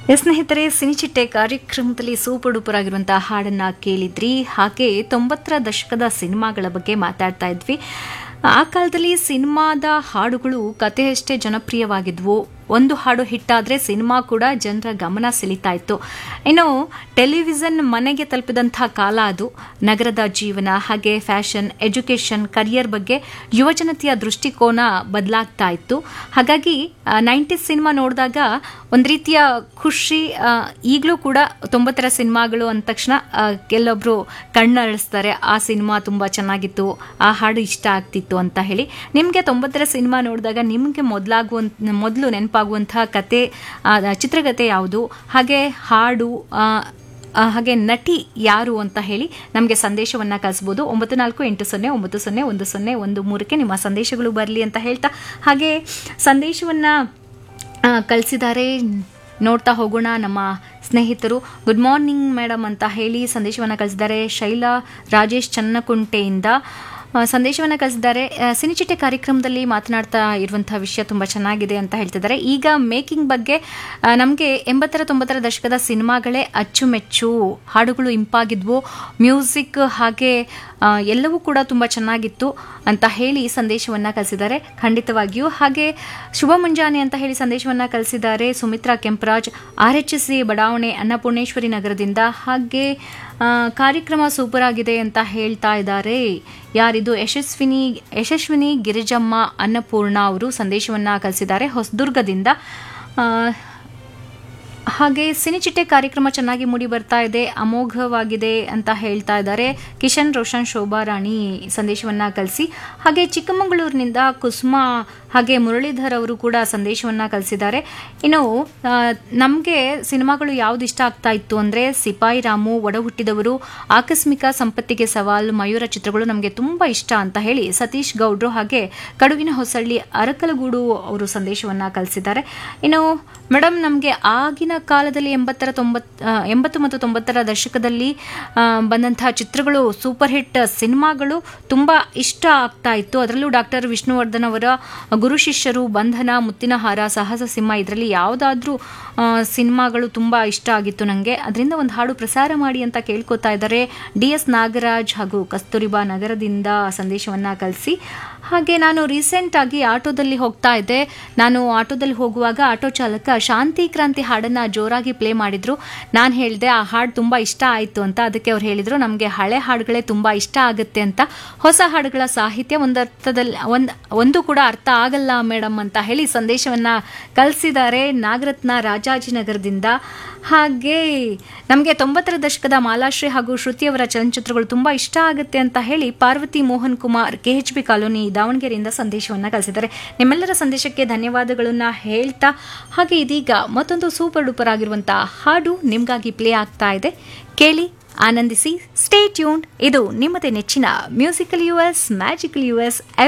S ಸ್ನೇಹಿತರೆ ಸಿನಿಚಿಟ್ಟೆ ಕಾರ್ಯಕ್ರಮದಲ್ಲಿ super duper ಆಗಿರುವಂತಹ ಹಾಡನ್ನ ಕೇಳಿದ್ರಿ ಹಾಗೆ ತೊಂಬತ್ತರ ದಶಕದ ಸಿನಿಮಾಗಳ ಬಗ್ಗೆ ಮಾತಾಡ್ತಾ ಇದ್ವಿ ಆ ಕಾಲದಲ್ಲಿ ಸಿನಿಮಾದ ಹಾಡುಗಳು ಕಥೆಯಷ್ಟೇ ಜನಪ್ರಿಯವಾಗಿದ್ವು ಒಂದು ಹಾಡು ಹಿಟ್ಟಾದರೆ ಸಿನಿಮಾ ಕೂಡ ಜನರ ಗಮನ ಸೆಳೀತಾ ಇತ್ತು ಇನ್ನು ಟೆಲಿವಿಷನ್ ಮನೆಗೆ ತಲುಪಿದಂಥ ಕಾಲ ಅದು ನಗರದ ಜೀವನ ಹಾಗೆ ಫ್ಯಾಷನ್ ಎಜುಕೇಷನ್ ಕರಿಯರ್ ಬಗ್ಗೆ ಯುವಜನತೆಯ ದೃಷ್ಟಿಕೋನ ಬದಲಾಗ್ತಾ ಇತ್ತು ಹಾಗಾಗಿ ನೈಂಟೀಸ್ ಸಿನಿಮಾ ನೋಡಿದಾಗ ಒಂದು ರೀತಿಯ ಖುಷಿ ಈಗಲೂ ಕೂಡ ತೊಂಬತ್ತರ ಸಿನಿಮಾಗಳು ಅಂದ ತಕ್ಷಣ ಕೆಲವೊಬ್ರು ಕಣ್ಣರಳಿಸ್ತಾರೆ ಆ ಸಿನಿಮಾ ತುಂಬ ಚೆನ್ನಾಗಿತ್ತು ಆ ಹಾಡು ಇಷ್ಟ ಆಗ್ತಿತ್ತು ಅಂತ ಹೇಳಿ ನಿಮಗೆ ತೊಂಬತ್ತರ ಸಿನಿಮಾ ನೋಡಿದಾಗ ನಿಮಗೆ ಮೊದಲಾಗುವಂತ ಮೊದಲು ನೆನಪಾಗುವಂತಹ ಕತೆ ಚಿತ್ರಕಥೆ ಯಾವುದು ಹಾಗೆ ಹಾಡು ಹಾಗೆ ನಟಿ ಯಾರು ಅಂತ ಹೇಳಿ ನಮಗೆ ಸಂದೇಶವನ್ನು ಕಳಿಸ್ಬೋದು ಒಂಬತ್ತು ನಾಲ್ಕು ಎಂಟು ಸೊನ್ನೆ ಒಂಬತ್ತು ಸೊನ್ನೆ ಒಂದು ಸೊನ್ನೆ ಒಂದು ಮೂರಕ್ಕೆ ನಿಮ್ಮ ಸಂದೇಶಗಳು ಬರಲಿ ಅಂತ ಹೇಳ್ತಾ ಹಾಗೆ ಸಂದೇಶವನ್ನು ಕಳಿಸಿದ್ದಾರೆ ನೋಡ್ತಾ ಹೋಗೋಣ ನಮ್ಮ ಸ್ನೇಹಿತರು ಗುಡ್ ಮಾರ್ನಿಂಗ್ ಮೇಡಮ್ ಅಂತ ಹೇಳಿ ಸಂದೇಶವನ್ನು ಕಳಿಸಿದ್ದಾರೆ ಶೈಲಾ ರಾಜೇಶ್ ಚನ್ನಕುಂಟೆಯಿಂದ ಸಂದೇಶವನ್ನು ಕಳಿಸಿದ್ದಾರೆ ಸಿನಿಚಿಟ್ಟೆ ಕಾರ್ಯಕ್ರಮದಲ್ಲಿ ಮಾತನಾಡ್ತಾ ಇರುವಂತಹ ವಿಷಯ ತುಂಬ ಚೆನ್ನಾಗಿದೆ ಅಂತ ಹೇಳ್ತಿದ್ದಾರೆ ಈಗ ಮೇಕಿಂಗ್ ಬಗ್ಗೆ ನಮಗೆ ಎಂಬತ್ತರ ತೊಂಬತ್ತರ ದಶಕದ ಸಿನಿಮಾಗಳೇ ಅಚ್ಚುಮೆಚ್ಚು ಹಾಡುಗಳು ಇಂಪಾಗಿದ್ವು ಮ್ಯೂಸಿಕ್ ಹಾಗೆ ಎಲ್ಲವೂ ಕೂಡ ತುಂಬ ಚೆನ್ನಾಗಿತ್ತು ಅಂತ ಹೇಳಿ ಸಂದೇಶವನ್ನು ಕಳಿಸಿದ್ದಾರೆ ಖಂಡಿತವಾಗಿಯೂ ಹಾಗೆ ಶುಭ ಮುಂಜಾನೆ ಅಂತ ಹೇಳಿ ಸಂದೇಶವನ್ನು ಕಳಿಸಿದ್ದಾರೆ Sumitra Kemparaj R H S C ಬಡಾವಣೆ ಅನ್ನಪೂರ್ಣೇಶ್ವರಿ ನಗರದಿಂದ ಹಾಗೆ ಕಾರ್ಯಕ್ರಮ ಸೂಪರ್ ಆಗಿದೆ ಅಂತ ಹೇಳ್ತಾ ಇದ್ದಾರೆ ಯಾರಿದು ಯಶಸ್ವಿನಿ ಯಶಸ್ವಿನಿ ಗಿರಿಜಮ್ಮ ಅನ್ನಪೂರ್ಣ ಅವರು ಸಂದೇಶವನ್ನು ಕಳಿಸಿದ್ದಾರೆ ಹೊಸದುರ್ಗದಿಂದ ಹಾಗೆ ಸಿನಿಚಿಟ್ಟೆ ಕಾರ್ಯಕ್ರಮ ಚೆನ್ನಾಗಿ ಮೂಡಿ ಬರ್ತಾ ಇದೆ ಅಮೋಘವಾಗಿದೆ ಅಂತ ಹೇಳ್ತಾ ಇದ್ದಾರೆ ಕಿಶನ್ ರೋಷನ್ ಶೋಭಾ ರಾಣಿ ಸಂದೇಶವನ್ನ ಕಳಿಸಿ ಹಾಗೆ ಚಿಕ್ಕಮಗಳೂರಿನಿಂದ ಕುಸುಮಾ ಹಾಗೆ ಮುರಳೀಧರ್ ಅವರು ಕೂಡ ಸಂದೇಶವನ್ನ ಕಳಿಸಿದ್ದಾರೆ ಇನ್ನು ನಮಗೆ ಸಿನಿಮಾಗಳು ಯಾವ್ದು ಇಷ್ಟ ಆಗ್ತಾ ಇತ್ತು ಅಂದರೆ ಸಿಪಾಯಿ ರಾಮು ಒಡ ಹುಟ್ಟಿದವರು ಆಕಸ್ಮಿಕ ಸಂಪತ್ತಿಗೆ ಸವಾಲು ಮಯೂರ ಚಿತ್ರಗಳು ನಮಗೆ ತುಂಬ ಇಷ್ಟ ಅಂತ ಹೇಳಿ ಸತೀಶ್ ಗೌಡ್ರು ಹಾಗೆ ಕಡುವಿನ ಹೊಸಳ್ಳಿ ಅರಕಲಗೂಡು ಅವರು ಸಂದೇಶವನ್ನ ಕಳಿಸಿದ್ದಾರೆ ಇನ್ನು ಮೇಡಮ್ ನಮಗೆ ಆಗಿನ ಕಾಲದಲ್ಲಿ ಎಂಬತ್ತರ ತೊಂಬತ್ ಎಂಬತ್ತು ಮತ್ತು ತೊಂಬತ್ತರ ದಶಕದಲ್ಲಿ ಬಂದಂತಹ ಚಿತ್ರಗಳು ಸೂಪರ್ ಹಿಟ್ ಸಿನಿಮಾಗಳು ತುಂಬ ಇಷ್ಟ ಆಗ್ತಾ ಇತ್ತು ಅದರಲ್ಲೂ ಡಾಕ್ಟರ್ ವಿಷ್ಣುವರ್ಧನ್ ಅವರ ಗುರು ಶಿಷ್ಯರು ಬಂಧನ ಮುತ್ತಿನ ಹಾರ ಸಾಹಸ ಸಿಂಹ ಇದರಲ್ಲಿ ಯಾವುದಾದ್ರೂ ಸಿನಿಮಾಗಳು ತುಂಬ ಇಷ್ಟ ಆಗಿತ್ತು ನನಗೆ ಅದರಿಂದ ಒಂದು ಹಾಡು ಪ್ರಸಾರ ಮಾಡಿ ಅಂತ ಕೇಳ್ಕೊತಾ ಇದ್ದಾರೆ ಡಿ ಎಸ್ ನಾಗರಾಜ್ ಹಾಗೂ ಕಸ್ತೂರಿಬಾ ನಗರದಿಂದ ಸಂದೇಶವನ್ನು ಕಳಿಸಿ ಹಾಗೆ ನಾನು ರೀಸೆಂಟ್ ಆಗಿ ಆಟೋದಲ್ಲಿ ಹೋಗ್ತಾ ಇದ್ದೆ ನಾನು ಆಟೋದಲ್ಲಿ ಹೋಗುವಾಗ ಆಟೋ ಚಾಲಕ ಶಾಂತಿ ಕ್ರಾಂತಿ ಹಾಡನ್ನು ಜೋರಾಗಿ ಪ್ಲೇ ಮಾಡಿದ್ರು ನಾನು ಹೇಳಿದೆ ಆ ಹಾಡು ತುಂಬ ಇಷ್ಟ ಆಯಿತು ಅಂತ ಅದಕ್ಕೆ ಅವ್ರು ಹೇಳಿದರು ನಮಗೆ ಹಳೆ ಹಾಡುಗಳೇ ತುಂಬ ಇಷ್ಟ ಆಗುತ್ತೆ ಅಂತ ಹೊಸ ಹಾಡುಗಳ ಸಾಹಿತ್ಯ ಒಂದು ಅರ್ಥದಲ್ಲಿ ಒಂದು ಒಂದು ಕೂಡ ಅರ್ಥ ಆಗಲ್ಲ ಮೇಡಮ್ ಅಂತ ಹೇಳಿ ಸಂದೇಶವನ್ನು ಕಳಿಸಿದ್ದಾರೆ ನಾಗರತ್ನ ರಾಜಾಜಿನಗರದಿಂದ ಹಾಗೆ ನಮಗೆ ತೊಂಬತ್ತರ ದಶಕದ ಮಾಲಾಶ್ರೀ ಹಾಗೂ ಶ್ರುತಿಯವರ ಚಲನಚಿತ್ರಗಳು ತುಂಬ ಇಷ್ಟ ಆಗುತ್ತೆ ಅಂತ ಹೇಳಿ Parvathi Mohan Kumar K H B colony ದಾವಣಗೆರೆಯಿಂದ ಸಂದೇಶವನ್ನು ಕಳಿಸಿದ್ದಾರೆ ನಿಮ್ಮೆಲ್ಲರ ಸಂದೇಶಕ್ಕೆ ಧನ್ಯವಾದಗಳನ್ನ ಹೇಳ್ತಾ ಹಾಗೆ ಇದೀಗ ಮತ್ತೊಂದು ಸೂಪರ್ ಡೂಪರ್ ಆಗಿರುವಂತಹ ಹಾಡು ನಿಮಗಾಗಿ ಪ್ಲೇ ಆಗ್ತಾ ಇದೆ ಕೇಳಿ ಆನಂದಿಸಿ ಸ್ಟೇ ಟ್ಯೂನ್ ಇದು ನಿಮ್ಮದೇ ನೆಚ್ಚಿನ musical U S magical U S